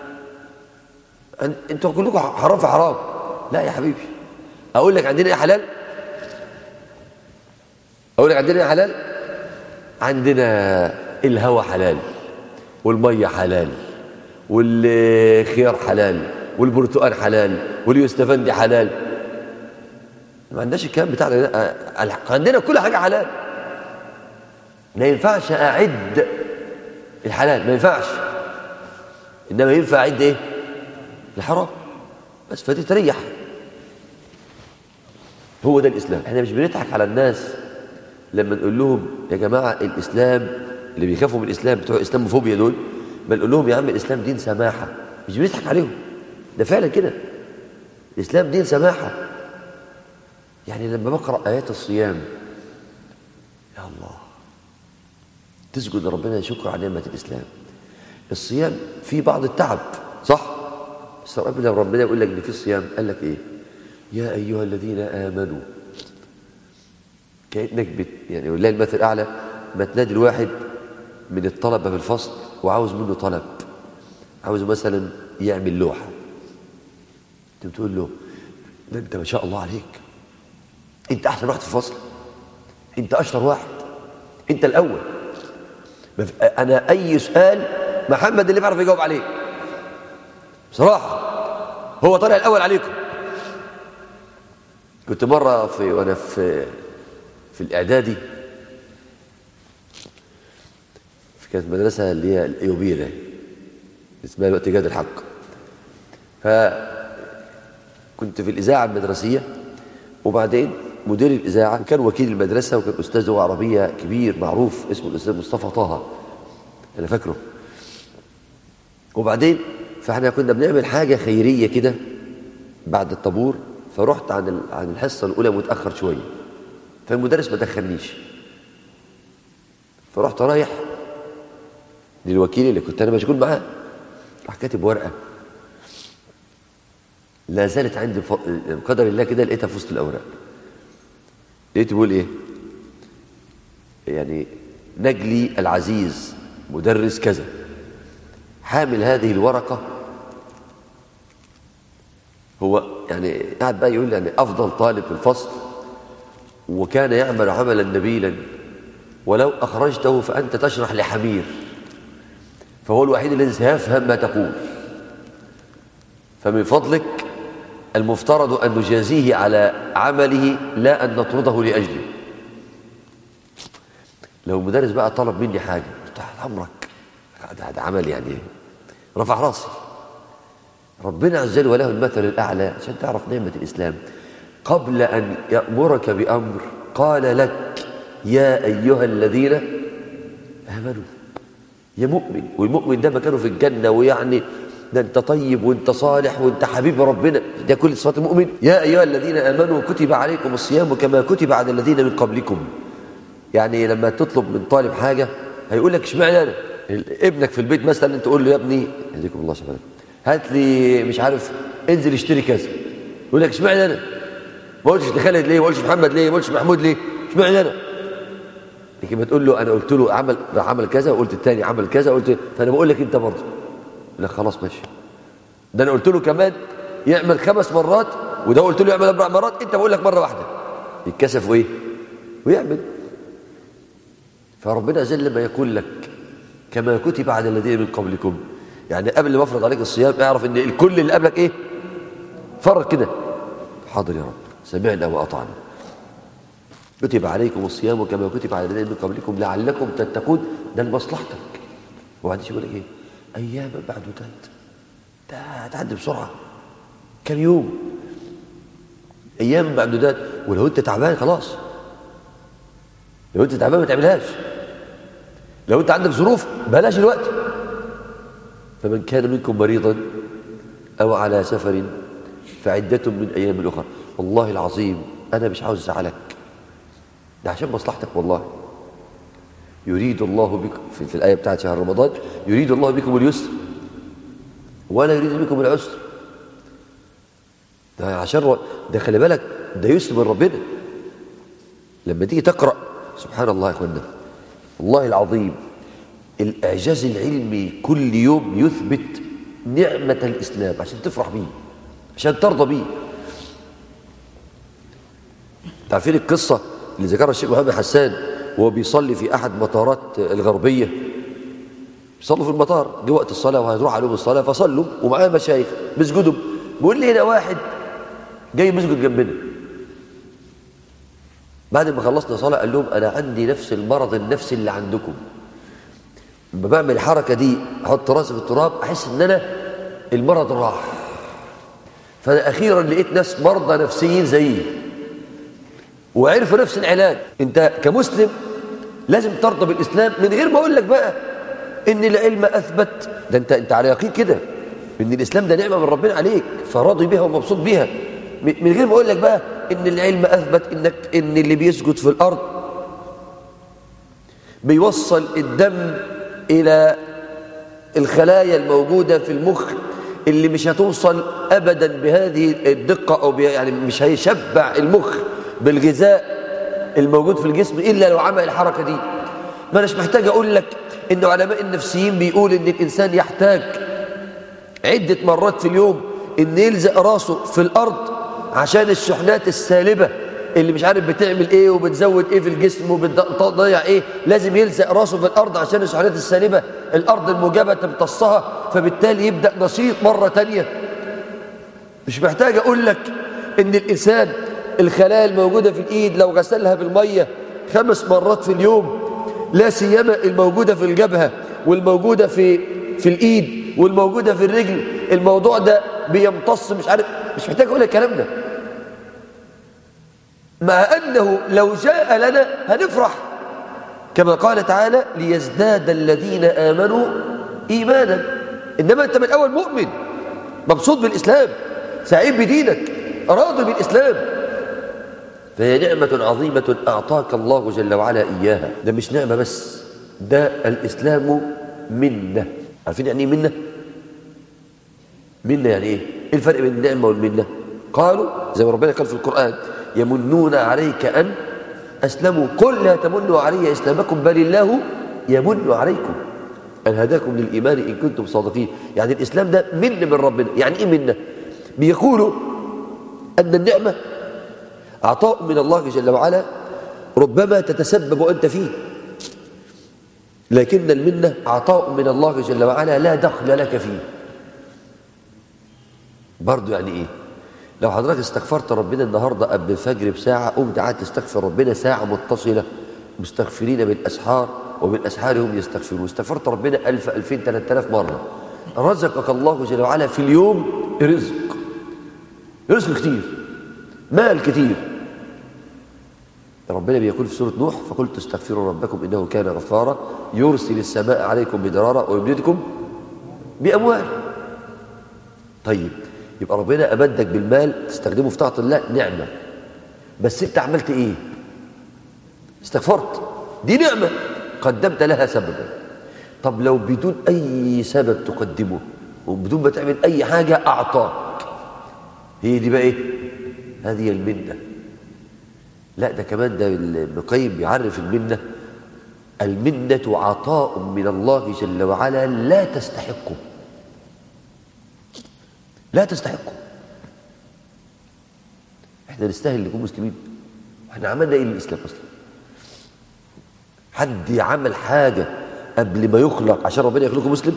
[SPEAKER 1] انتوا كلكم حرام في حرام لا يا حبيبي اقول لك عندنا ايه حلال اقول لك عندنا ايه حلال عندنا الهواء حلال والميه حلال والخيار حلال والبرتقال حلال واليوستفندي حلال ما عندناش الكلام بتاعنا عندنا كل حاجه حلال ما ينفعش اعد الحلال ما ينفعش انما ينفع اعد ايه الحرام بس فدي تريح هو ده الإسلام احنا مش بنضحك على الناس لما نقول لهم يا جماعة الإسلام اللي بيخافوا من الإسلام بتوع إسلاموفوبيا دول بنقول لهم يا عم الإسلام دين سماحة مش بنضحك عليهم ده فعلا كده الإسلام دين سماحة يعني لما بقرأ آيات الصيام يا الله تسجد لربنا شكر على نعمة الإسلام الصيام فيه بعض التعب صح؟ بس ربنا ربنا يقول لك ان في الصيام قال لك ايه يا ايها الذين امنوا كانك بت يعني ولله المثل الاعلى ما تنادي الواحد من الطلبه في الفصل وعاوز منه طلب عاوز مثلا يعمل لوحه انت بتقول له ده انت ما شاء الله عليك انت احسن واحد في الفصل انت اشطر واحد انت الاول انا اي سؤال محمد اللي بيعرف يجاوب عليه بصراحة هو طالع الأول عليكم كنت مرة في وأنا في في الإعدادي في كانت مدرسة اللي هي الأيوبية ده اسمها الوقت جاد الحق فكنت في الإذاعة المدرسية وبعدين مدير الإذاعة كان وكيل المدرسة وكان أستاذ لغة عربية كبير معروف اسمه الأستاذ مصطفى طه أنا فاكره وبعدين فاحنا كنا بنعمل حاجة خيرية كده بعد الطابور فرحت عن عن الحصة الأولى متأخر شوية فالمدرس ما دخلنيش فرحت رايح للوكيل اللي كنت أنا مشغول معاه راح كاتب ورقة لا زالت عندي بقدر الله كده لقيتها في وسط الأوراق لقيته بيقول إيه يعني نجلي العزيز مدرس كذا حامل هذه الورقة هو يعني قاعد بقى يقول يعني أفضل طالب في الفصل وكان يعمل عملا نبيلا ولو أخرجته فأنت تشرح لحمير فهو الوحيد الذي سيفهم ما تقول فمن فضلك المفترض أن نجازيه على عمله لا أن نطرده لأجله لو المدرس بقى طلب مني حاجة تحت أمرك هذا عمل يعني رفع راسي ربنا عز وجل وله المثل الأعلى عشان تعرف نعمة الإسلام قبل أن يأمرك بأمر قال لك يا أيها الذين آمنوا يا مؤمن والمؤمن ده مكانه في الجنة ويعني ده انت طيب وانت صالح وانت حبيب ربنا ده كل صفات المؤمن يا أيها الذين آمنوا كتب عليكم الصيام كما كتب على الذين من قبلكم يعني لما تطلب من طالب حاجة هيقول لك اشمعنى أنا ابنك في البيت مثلا انت تقول له يا ابني يهديكم الله سبحانه هات لي مش عارف انزل اشتري كذا يقول لك اشمعنى انا ما قلتش لخالد ليه ما قلتش محمد ليه ما قلتش محمود ليه اشمعنى انا لكن ما تقول له انا قلت له عمل عمل كذا وقلت الثاني عمل كذا وقلت فانا بقول لك انت برضه لا خلاص ماشي ده انا قلت له كمان يعمل خمس مرات وده قلت له يعمل اربع مرات انت بقول لك مره واحده يتكسف وايه ويعمل فربنا عز وجل لما يقول لك كما كتب على الذين من قبلكم يعني قبل ما افرض عليك الصيام اعرف ان الكل اللي قبلك ايه فرق كده حاضر يا رب سمعنا واطعنا كتب عليكم الصيام كما كتب على الذين من قبلكم لعلكم تتقون ده لمصلحتك وبعدين يقول لك ايه ايام معدودات ده هتعدي بسرعه كم يوم ايام معدودات ولو انت تعبان خلاص لو انت تعبان ما تعملهاش لو انت عندك ظروف بلاش الوقت فمن كان منكم مريضا او على سفر فعدة من ايام اخرى والله العظيم أنا مش عاوز أزعلك ده عشان مصلحتك والله يريد الله بكم في, في الآية بتاعت شهر رمضان يريد الله بكم اليسر ولا يريد بكم العسر ده عشان ده خلي بالك ده يسر من ربنا لما تيجي تقرأ سبحان الله يا اخوانا والله العظيم الإعجاز العلمي كل يوم يثبت نعمة الإسلام عشان تفرح بيه عشان ترضى بيه تعرفين القصة اللي ذكرها الشيخ محمد حسان وهو بيصلي في أحد مطارات الغربية بيصلوا في المطار جه وقت الصلاة وهيروح عليهم الصلاة فصلوا ومعاه مشايخ بيسجدوا بيقول لي هنا واحد جاي بيسجد جنبنا بعد ما خلصنا صلاة قال لهم أنا عندي نفس المرض النفسي اللي عندكم لما بعمل الحركة دي أحط راسي في التراب أحس إن أنا المرض راح فأنا أخيرا لقيت ناس مرضى نفسيين زيي وعرفوا نفس العلاج أنت كمسلم لازم ترضى بالإسلام من غير ما أقول لك بقى إن العلم أثبت ده أنت أنت على يقين كده إن الإسلام ده نعمة من ربنا عليك فراضي بها ومبسوط بها من غير ما أقول لك بقى إن العلم أثبت إنك إن اللي بيسجد في الأرض بيوصل الدم إلى الخلايا الموجودة في المخ اللي مش هتوصل أبدا بهذه الدقة أو يعني مش هيشبع المخ بالغذاء الموجود في الجسم إلا لو عمل الحركة دي ما أناش محتاج أقول لك إن علماء النفسيين بيقول إن الإنسان يحتاج عدة مرات في اليوم إن يلزق راسه في الأرض عشان الشحنات السالبة اللي مش عارف بتعمل ايه وبتزود ايه في الجسم وبتضيع ايه لازم يلزق راسه في الارض عشان الشحنات السالبه الارض الموجبه تمتصها فبالتالي يبدا نشيط مره تانية مش محتاج اقول لك ان الانسان الخلايا الموجوده في الايد لو غسلها بالميه خمس مرات في اليوم لا سيما الموجوده في الجبهه والموجوده في في الايد والموجوده في الرجل الموضوع ده بيمتص مش عارف مش محتاج اقول لك الكلام ده مع أنه لو جاء لنا هنفرح كما قال تعالى ليزداد الذين آمنوا إيمانا إنما أنت من الأول مؤمن مبسوط بالإسلام سعيد بدينك راضي بالإسلام فهي نعمة عظيمة أعطاك الله جل وعلا إياها ده مش نعمة بس ده الإسلام منة عارفين يعني إيه منة؟ منة يعني إيه؟ إيه الفرق بين النعمة والمنة؟ قالوا زي ما ربنا قال في القرآن يمنون عليك أن أسلموا قل لا تمنوا علي إسلامكم بل الله يمن عليكم أن هداكم للإيمان إن كنتم صادقين يعني الإسلام ده من من ربنا يعني إيه منا بيقولوا أن النعمة عطاء من الله جل وعلا ربما تتسبب أنت فيه لكن المنة عطاء من الله جل وعلا لا دخل لك فيه برضو يعني إيه لو حضرتك استغفرت ربنا النهاردة قبل الفجر بساعة قمت قعدت تستغفر ربنا ساعة متصلة مستغفرين بالأسحار وبالأسحار هم يستغفرون استغفرت ربنا ألف ألفين ثلاثة آلاف مرة رزقك الله جل وعلا في اليوم رزق رزق كتير مال كتير ربنا بيقول في سورة نوح فقلت استغفروا ربكم إنه كان غفارا يرسل السماء عليكم بدرارا ويمددكم بأموال طيب يبقى ربنا أمدك بالمال تستخدمه في طاعة الله نعمة بس أنت عملت إيه استغفرت دي نعمة قدمت لها سببا طب لو بدون أي سبب تقدمه وبدون ما تعمل أي حاجة أعطاك هي دي بقى إيه هذه المنة لا ده كمان ده ابن القيم بيعرف المنة المنة عطاء من الله جل وعلا لا تستحقه لا تستحقه احنا نستاهل نكون مسلمين احنا عملنا ايه للاسلام اصلا حد عمل حاجه قبل ما يخلق عشان ربنا يخلقه مسلم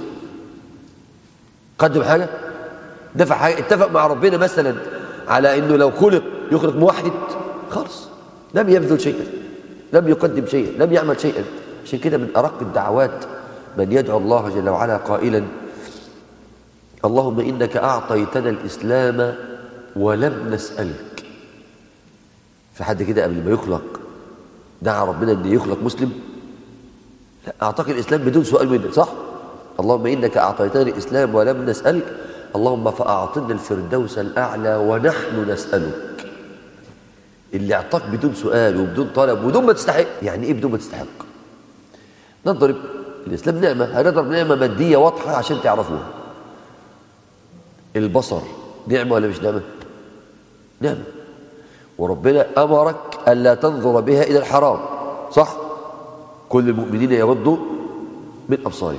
[SPEAKER 1] قدم حاجه دفع حاجه اتفق مع ربنا مثلا على انه لو خلق يخلق موحد خالص لم يبذل شيئا لم يقدم شيئا لم يعمل شيئا عشان كده من ارق الدعوات من يدعو الله جل وعلا قائلا اللهم إنك أعطيتنا الإسلام ولم نسألك في حد كده قبل ما يخلق دعا ربنا أن يخلق مسلم لا أعطاك الإسلام بدون سؤال منك صح اللهم إنك أعطيتنا الإسلام ولم اللهم فأعطنا الفردوس الأعلى ونحن نسألك اللي اعطاك بدون سؤال وبدون طلب وبدون ما تستحق يعني ايه بدون ما تستحق نضرب الاسلام نعمه هنضرب نعمه ماديه واضحه عشان تعرفوها البصر نعمه ولا مش نعمه نعمه وربنا امرك الا تنظر بها الى الحرام صح كل المؤمنين يغضوا من ابصارهم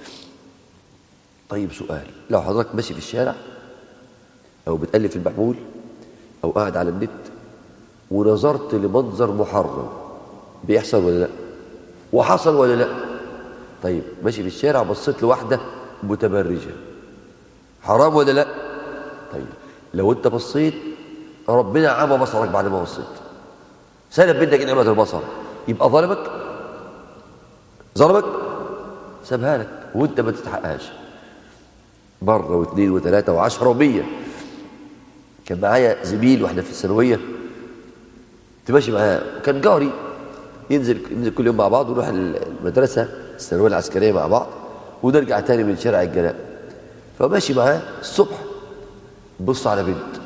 [SPEAKER 1] طيب سؤال لو حضرتك ماشي في الشارع او بتقلب في المحمول او قاعد على النت ونظرت لمنظر محرم بيحصل ولا لا وحصل ولا لا طيب ماشي في الشارع بصيت لواحده متبرجه حرام ولا لا طيب لو انت بصيت ربنا عمى بصرك بعد ما بصيت سلب منك نعمه البصر يبقى ظلمك ظلمك سابها لك وانت ما تستحقهاش مره واثنين وثلاثه وعشره ومية كان معايا زميل واحنا في الثانويه كنت ماشي معاه كان جاري ينزل ننزل كل يوم مع بعض ونروح المدرسه الثانويه العسكريه مع بعض ونرجع تاني من شارع الجلاء فماشي معاه الصبح بص على بنت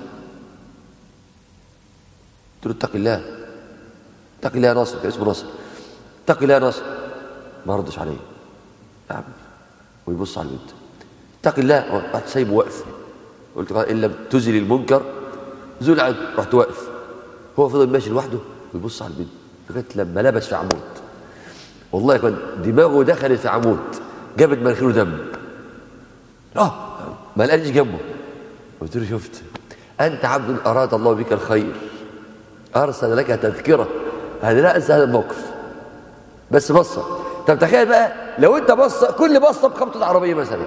[SPEAKER 1] قلت له اتق الله اتق الله يا ناصر كان اسمه ناصر اتق الله يا ناصر ما ردش عليا يا عم ويبص على البنت اتق الله رحت سايبه واقف قلت قال ان لم تزل المنكر زل عنه رحت واقف هو فضل ماشي لوحده ويبص على البنت لغايه لما لبس في عمود والله كان دماغه دخلت في عمود جابت مناخيره دم اه ما لقانيش جنبه قلت له شفت انت عبد اراد الله بك الخير ارسل لك تذكره انا لا انسى هذا الموقف بس بصه طب تخيل بقى لو انت بصه كل بصه بخبطه عربيه مثلا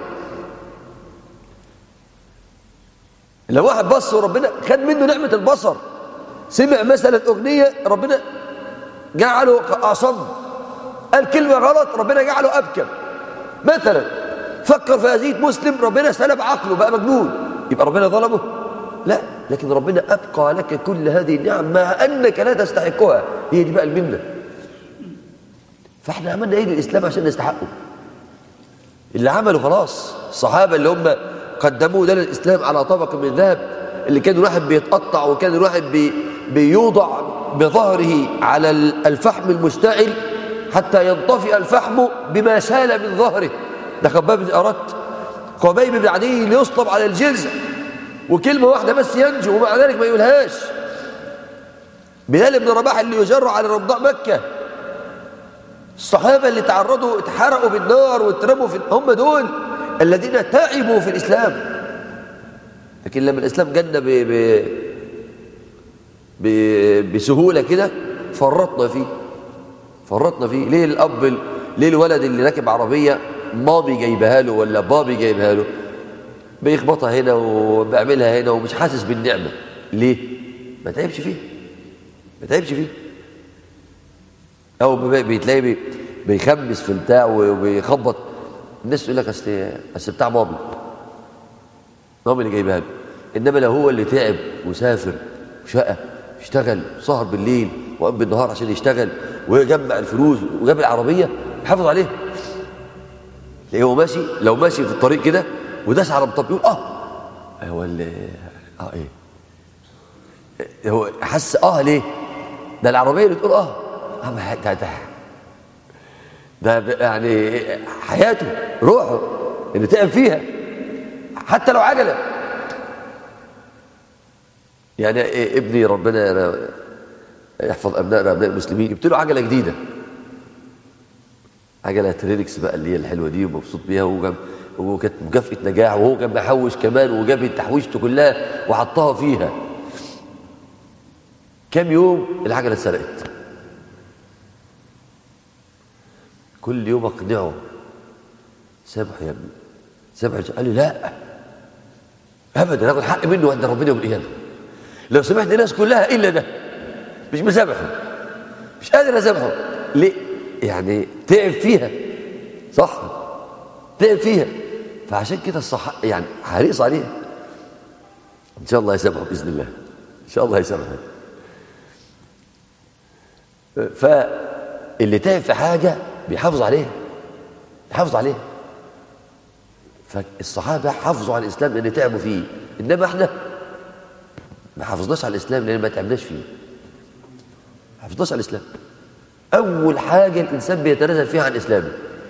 [SPEAKER 1] لو واحد بص وربنا خد منه نعمه البصر سمع مثلا اغنيه ربنا جعله اصم قال كلمه غلط ربنا جعله ابكم مثلا فكر في هذه مسلم ربنا سلب عقله بقى مجنون يبقى ربنا ظلمه لا لكن ربنا ابقى لك كل هذه النعم مع انك لا تستحقها هي دي بقى المنه فاحنا عملنا ايه للاسلام عشان نستحقه اللي عملوا خلاص الصحابه اللي هم قدموا لنا الاسلام على طبق من ذهب اللي كان الواحد بيتقطع وكان الواحد بي بيوضع بظهره على الفحم المشتعل حتى ينطفئ الفحم بما سال من ظهره ده خباب بن أردت خبيب بن عدي ليصلب على الجلزة وكلمة واحدة بس ينجو ومع ذلك ما يقولهاش بلال بن رباح اللي يجر على رمضاء مكة الصحابة اللي تعرضوا اتحرقوا بالنار واترموا في هم دول الذين تعبوا في الإسلام لكن لما الإسلام جنة ب... ب... ب... بسهولة كده فرطنا فيه فرطنا فيه ليه الأب ليه الولد اللي راكب عربية مامي جايبها له ولا بابي جايبها له بيخبطها هنا وبيعملها هنا ومش حاسس بالنعمة ليه؟ ما تعبش فيه ما تعبش فيه أو بتلاقي بي بيخمس في البتاع وبيخبط الناس تقول لك أصل أصل بتاع مامي مامي اللي جايبها له إنما لو هو اللي تعب وسافر وشقى اشتغل سهر بالليل وقام بالنهار عشان يشتغل ويجمع الفلوس وجاب العربية حافظ عليها تلاقيه هو ماشي لو ماشي في الطريق كده وداس على مطب يقول اه هو اللي اه ايه هو حس اه ليه ده العربيه اللي تقول اه اه ده ده ده يعني حياته روحه اللي تعب فيها حتى لو عجله يعني ابني ربنا يحفظ ابنائنا ابناء المسلمين جبت له عجله جديده عجله تريلكس بقى اللي هي الحلوه دي ومبسوط بيها وجاب وكانت مكافاه نجاح وهو كان محوش كمان وجاب تحويشته كلها وحطها فيها كام يوم العجله اتسرقت كل يوم اقنعه سامح يا ابني سامح قال لي لا ابدا ناخد حق منه عند ربنا يوم القيامه لو سمحت الناس كلها الا ده مش مسامحه مش قادر اسامحه ليه يعني تعب فيها صح تعب فيها فعشان كده الصح يعني حريص عليها ان شاء الله يسامحه باذن الله ان شاء الله يسامحه فاللي تعب في حاجه بيحافظ عليها بيحافظ عليها فالصحابه حافظوا على الاسلام لان تعبوا فيه انما احنا ما حافظناش على الاسلام لان ما تعبناش فيه حفظناش على الإسلام أول حاجة الإنسان بيتنازل فيها عن إسلامه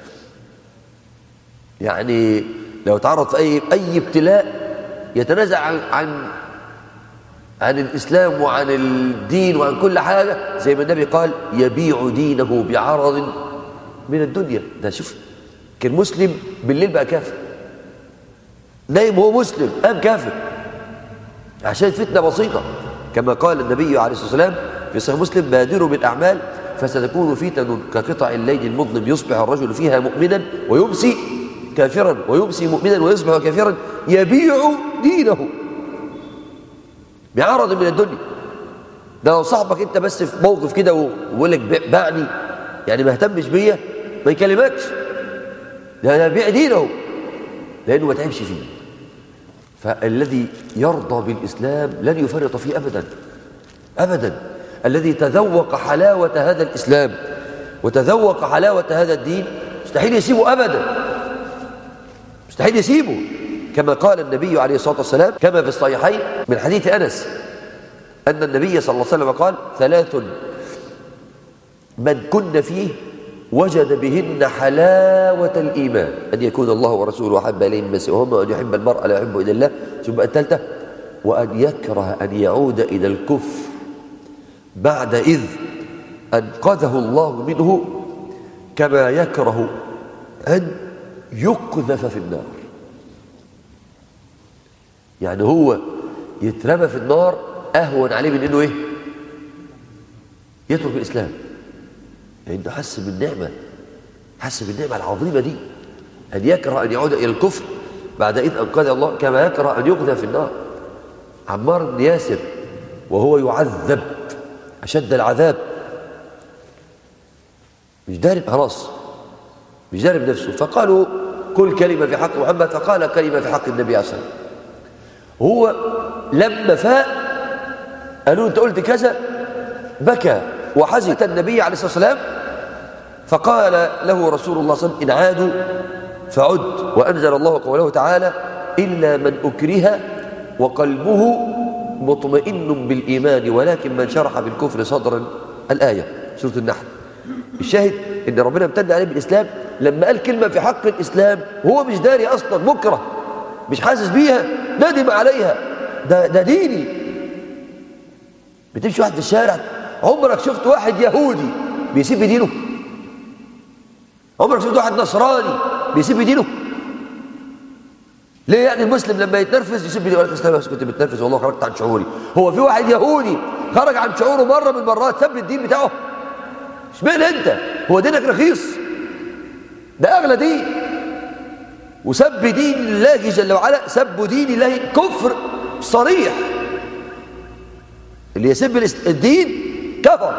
[SPEAKER 1] يعني لو تعرض في أي, أي ابتلاء يتنازع عن, عن عن الإسلام وعن الدين وعن كل حاجة زي ما النبي قال يبيع دينه بعرض من الدنيا ده شوف كان مسلم بالليل بقى كافر نايم هو مسلم قام كافر عشان فتنة بسيطة كما قال النبي عليه الصلاة والسلام في صحيح مسلم بادروا بالأعمال فستكون فتن كقطع الليل المظلم يصبح الرجل فيها مؤمنا ويمسي كافرا ويمسي مؤمنا ويصبح كافرا يبيع دينه بعرض من الدنيا ده لو صاحبك انت بس في موقف كده ويقول لك باعني يعني ما اهتمش بيا ما يكلمكش ده انا بيع دينه لانه ما تعبش فيه فالذي يرضى بالاسلام لن يفرط فيه ابدا ابدا الذي تذوق حلاوه هذا الاسلام وتذوق حلاوه هذا الدين مستحيل يسيبه ابدا مستحيل يسيبه كما قال النبي عليه الصلاة والسلام كما في الصحيحين من حديث أنس أن النبي صلى الله عليه وسلم قال ثلاث من كن فيه وجد بهن حلاوة الإيمان أن يكون الله ورسوله أحب إليه مما سواهما وأن يحب المرء لا يحب إلا الله ثم الثالثة وأن يكره أن يعود إلى الكفر بعد إذ أنقذه الله منه كما يكره أن يقذف في النار يعني هو يترمى في النار أهون عليه من إنه إيه يترك الإسلام لأنه يعني حس بالنعمة حس بالنعمة العظيمة دي أن يكره أن يعود إلى الكفر بعد إذ أنقذ الله كما يكره أن يقذف في النار عمار بن ياسر وهو يعذب أشد العذاب مش دارب خلاص مش دارب نفسه فقالوا كل كلمة في حق محمد فقال كلمة في حق النبي عليه الصلاة والسلام هو لما فاق قالوا انت قلت كذا بكى وحزن النبي عليه الصلاة والسلام فقال له رسول الله صلى الله عليه وسلم إن عادوا فعد وأنزل الله قوله تعالى إلا من أكره وقلبه مطمئن بالإيمان ولكن من شرح بالكفر صدرا الآية سورة النحل الشاهد إن ربنا امتن عليه بالإسلام لما قال كلمة في حق الإسلام هو مش داري أصلا مكره مش حاسس بيها ندم عليها ده, ده ديني بتمشي واحد في الشارع عمرك شفت واحد يهودي بيسيب دينه عمرك شفت واحد نصراني بيسيب دينه ليه يعني المسلم لما يتنرفز يسيب دينه لك استنى بس كنت بتنرفز والله خرجت عن شعوري هو في واحد يهودي خرج عن شعوره مره من المرات ساب الدين بتاعه اشمعنى انت هو دينك رخيص ده اغلى دين وسب دين الله جل وعلا سب دين الله كفر صريح اللي يسب الدين كفر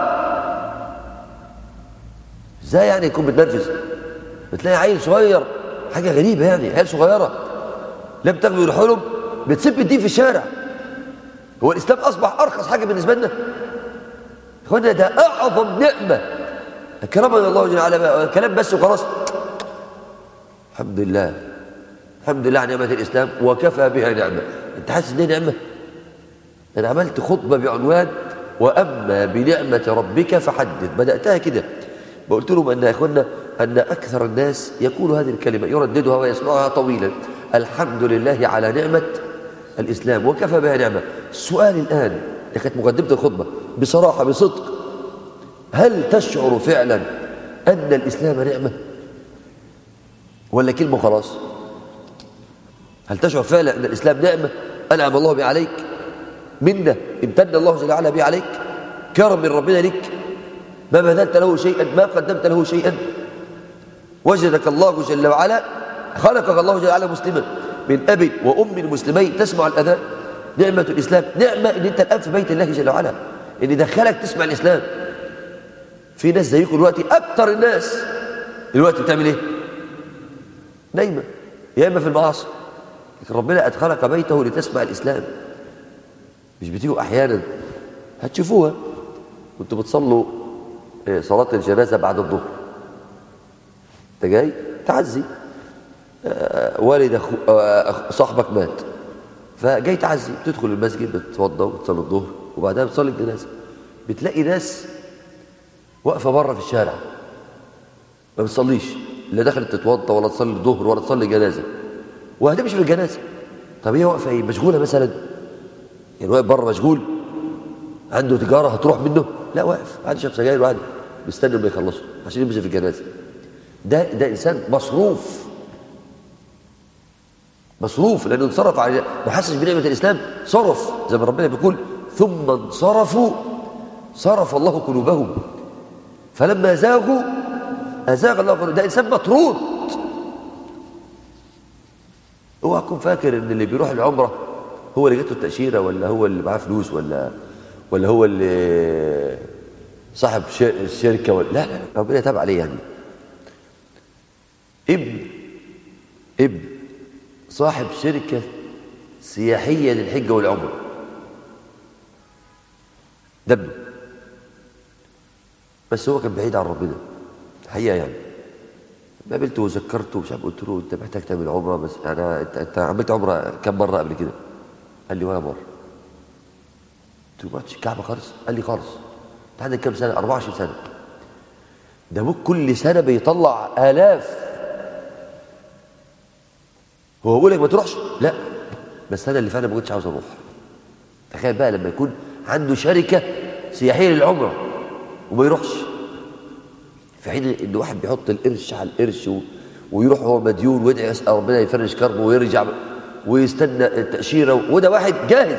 [SPEAKER 1] ازاي يعني يكون بتنرفز بتلاقي عيل صغير حاجه غريبه يعني عيل صغيره لم تغفر الحلم بتسب الدين في الشارع هو الاسلام اصبح ارخص حاجه بالنسبه لنا اخوانا ده اعظم نعمه اكرمنا الله جل وعلا كلام بس وخلاص الحمد لله الحمد لله على نعمة الإسلام وكفى بها نعمة أنت حاسس إن نعمة أنا عملت خطبة بعنوان وأما بنعمة ربك فحدث بدأتها كده قلت لهم أن يا إخوانا أن أكثر الناس يقول هذه الكلمة يرددها ويسمعها طويلا الحمد لله على نعمة الإسلام وكفى بها نعمة السؤال الآن كانت مقدمة الخطبة بصراحة بصدق هل تشعر فعلا أن الإسلام نعمة ولا كلمة خلاص هل تشعر فعلا أن الإسلام نعمة أنعم الله بها عليك منة امتن الله جل وعلا بها عليك كرم من ربنا لك ما بذلت له شيئا ما قدمت له شيئا وجدك الله جل وعلا خلقك الله جل وعلا مسلما من أب وأم مسلمين تسمع الأذان نعمة الإسلام نعمة إن أنت الآن في بيت الله جل وعلا إن دخلك تسمع الإسلام في ناس زيكم دلوقتي أكثر الناس دلوقتي بتعمل إيه؟ نايمة يا إما في المعاصي لكن ربنا أدخلك بيته لتسمع الإسلام مش بتيجوا أحيانا هتشوفوها كنتوا بتصلوا صلاة الجنازة بعد الظهر انت جاي تعزي والد صاحبك مات فجاي تعزي تدخل المسجد بتتوضى وتصلي الظهر وبعدها بتصلي الجنازة بتلاقي ناس واقفة بره في الشارع ما بتصليش لا دخلت تتوضى ولا تصلي الظهر ولا تصلي جنازة وهتمشي في الجنازة طب هي واقفة ايه مشغولة مثلا يعني واقف بره مشغول عنده تجارة هتروح منه لا واقف قاعد يشرب سجاير وقاعد مستني ما يخلصوا عشان يمشي في الجنازة ده ده إنسان مصروف مصروف لأنه انصرف على ما حسش بنعمة الإسلام صرف زي ما ربنا بيقول ثم انصرفوا صرف الله قلوبهم فلما زاغوا أزاغ الله قلوبهم ده إنسان مطرود اوعى تكون فاكر ان اللي بيروح العمره هو اللي جات له التاشيره ولا هو اللي معاه فلوس ولا ولا هو اللي صاحب الشركه ولا لا لا ربنا تاب عليه يعني ابن ابن صاحب شركه سياحيه للحجه والعمره ده ابنه بس هو كان بعيد عن ربنا الحقيقه يعني قابلته وذكرته مش عارف قلت له انت محتاج تعمل عمره بس انا انت, انت عملت عمره كم مره قبل كده؟ قال لي ولا مره قلت له ما رحتش الكعبه خالص؟ قال لي خالص انت عندك كام سنه؟ 24 سنه ده ابوك كل سنه بيطلع الاف هو بيقول لك ما تروحش؟ لا بس انا اللي فعلا ما كنتش عاوز اروح تخيل بقى لما يكون عنده شركه سياحيه للعمره وما يروحش في حين ان واحد بيحط القرش على القرش و... ويروح هو مديون ويدعي يسال ربنا يفرج كربه ويرجع ويستنى التاشيره وده واحد جاهز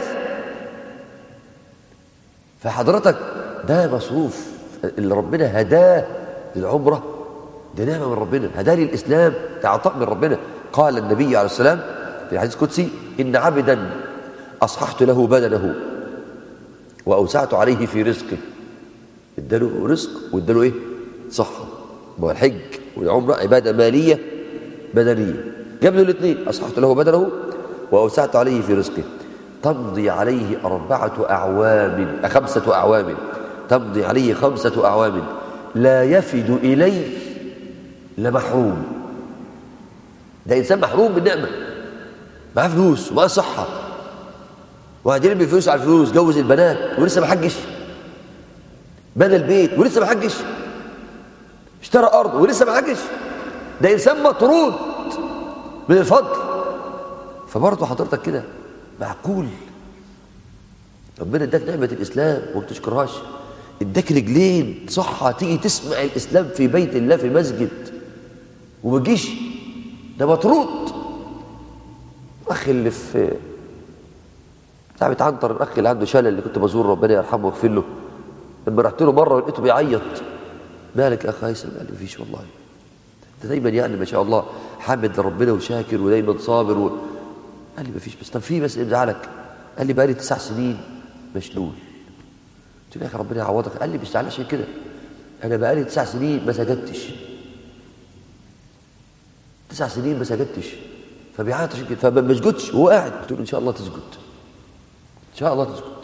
[SPEAKER 1] فحضرتك ده مصروف اللي ربنا هداه للعمره ده نعمه من ربنا هداه للاسلام ده عطاء من ربنا قال النبي عليه السلام في الحديث القدسي ان عبدا اصححت له بدنه واوسعت عليه في رزقه اداله رزق واداله ايه صحة ما هو الحج والعمرة عبادة مالية بدنية جاب له الاثنين أصححت له بدنه وأوسعت عليه في رزقه تمضي عليه أربعة أعوام خمسة أعوام تمضي عليه خمسة أعوام لا يفد إليه لمحروم ده إنسان محروم من نعمة معاه فلوس ومعاه صحة وقاعد يرمي فلوس على الفلوس جوز البنات ولسه ما حجش بنى البيت ولسه ما حجش اشترى أرض ولسه ما حجش ده إنسان مطرود من الفضل فبرضه حضرتك كده معقول ربنا اداك نعمة الإسلام وما بتشكرهاش اداك رجلين صحة تيجي تسمع الإسلام في بيت الله في مسجد وما تجيش ده مطرود الأخ اللي في بتاع بيتعنطر الأخ اللي عنده شلل اللي كنت بزور ربنا يرحمه ويغفر له لما رحت له مرة ولقيته بيعيط مالك يا اخ هيثم قال لي مفيش والله انت دايما يعني ما شاء الله حامد لربنا وشاكر ودايما صابر و... قال لي مفيش بس طب في بس ايه مزعلك قال لي بقى لي تسع سنين مشلول قلت له يا اخي ربنا يعوضك قال لي مش زعلان عشان كده انا بقى لي تسع سنين ما سجدتش تسع سنين ما سجدتش فبيعيط عشان كده فما بسجدش وهو قاعد قلت له ان شاء الله تسجد ان شاء الله تسجد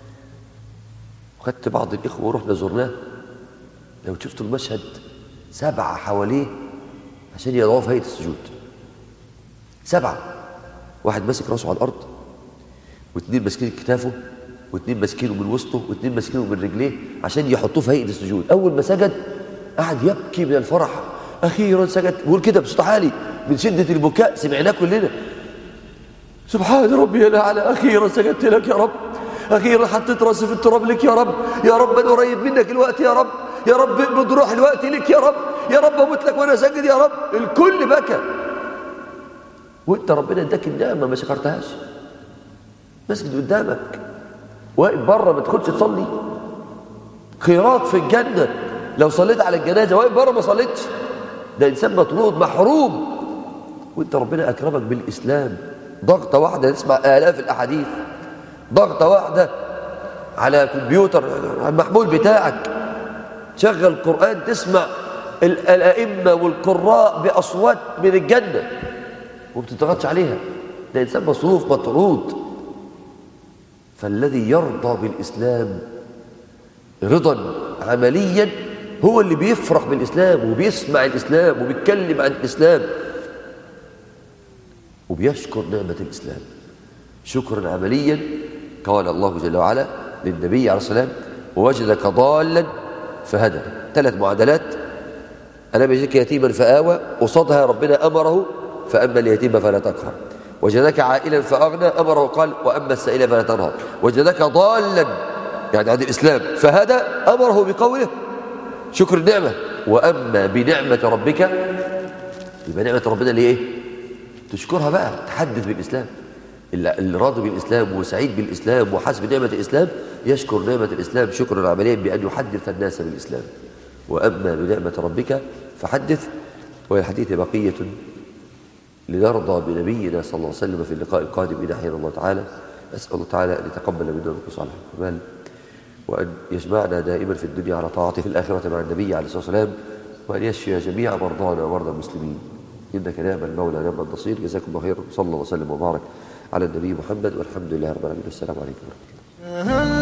[SPEAKER 1] وخدت بعض الاخوه ورحنا زرناه لو شفتوا المشهد سبعة حواليه عشان يضعوا في هيئة السجود سبعة واحد ماسك راسه على الأرض واثنين ماسكين كتافه واثنين ماسكينه من وسطه واثنين ماسكينه من رجليه عشان يحطوه في هيئة السجود أول ما سجد قعد يبكي من الفرح أخيرا سجد بيقول كده بصوت عالي من شدة البكاء سمعناه كلنا سبحان ربي الأعلى أخيرا سجدت لك يا رب أخيرا حطيت راسي في التراب لك يا رب يا رب أنا قريب منك الوقت يا رب يا رب اقبض روح الوقت لك يا رب يا رب اموت لك وانا ساجد يا رب الكل بكى وانت ربنا اداك النعمه ما شكرتهاش مسجد قدامك واقف بره ما تدخلش تصلي خيرات في الجنه لو صليت على الجنازه واقف بره ما صليتش ده انسان مطرود محروم وانت ربنا اكرمك بالاسلام ضغطه واحده تسمع الاف الاحاديث ضغطه واحده على كمبيوتر على المحمول بتاعك تشغل القرآن تسمع الأئمة والقراء بأصوات من الجنة وما بتضغطش عليها ده إنسان مصروف مطرود فالذي يرضى بالإسلام رضا عمليا هو اللي بيفرح بالإسلام وبيسمع الإسلام وبيتكلم عن الإسلام وبيشكر نعمة الإسلام شكرا عمليا قال الله جل وعلا للنبي عليه الصلاة والسلام ووجدك ضالا فهدى ثلاث معادلات ألم يجدك يتيما فآوى قصادها ربنا أمره فأما اليتيم فلا تقهر وجدك عائلا فأغنى أمره قال وأما السائل فلا تنهر وجدك ضالا يعني عن الإسلام فهدى أمره بقوله شكر النعمة وأما بنعمة ربك يبقى نعمة ربنا اللي إيه تشكرها بقى تحدث بالإسلام اللي راضي بالإسلام وسعيد بالإسلام وحاسب بنعمة الإسلام يشكر نعمة الإسلام شكرا عمليا بأن يحدث الناس بالإسلام وأما بنعمة ربك فحدث والحديث بقية لنرضى بنبينا صلى الله عليه وسلم في اللقاء القادم إذا أحيانا الله تعالى أسأل الله تعالى أن يتقبل منا منكم صالح الأعمال وأن يجمعنا دائما في الدنيا على طاعته في الآخرة مع النبي عليه الصلاة والسلام وأن يشفي جميع مرضانا ومرضى المسلمين إنك نعم المولى نعم النصير جزاكم الله خير صلى الله وسلم وبارك على النبي محمد والحمد لله رب العالمين والسلام عليكم ورحمة الله